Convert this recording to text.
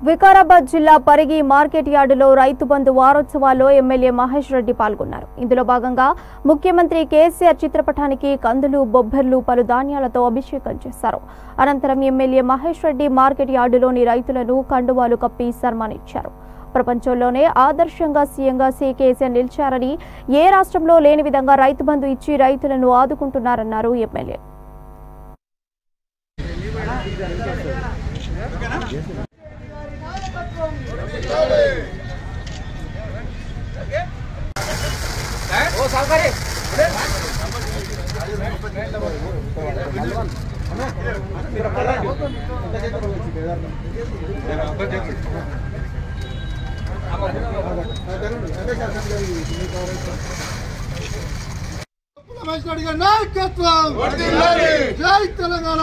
వికారాబాద్ జిల్లా పరిగి మార్కెట్ యార్డులో రైతు బంధు వారోత్సవాల్లో ఎమ్మెల్యే మహేష్ రెడ్డి పాల్గొన్నారు ఇందులో భాగంగా ముఖ్యమంత్రి కేసీఆర్ చిత్రపటానికి కందులు బొబ్బెర్లు పలు ధాన్యాలతో అభిషేకం చేశారు అనంతరం ఎమ్మెల్యే మహేష్ రెడ్డి మార్కెట్ యార్డులోని రైతులను కండువాలు కప్పి సన్మానించారు ప్రపంచంలోనే ఆదర్శంగా సీఎంగా సి కేసీఆర్ నిలిచారని ఏ రాష్ట్రంలో లేని విధంగా రైతు బంధు ఇచ్చి రైతులను ఆదుకుంటున్నారన్నారు ఎమ్మెల్యే రమేష్ రెడ్డి గారి నాయకత్వం జై తెలంగాణ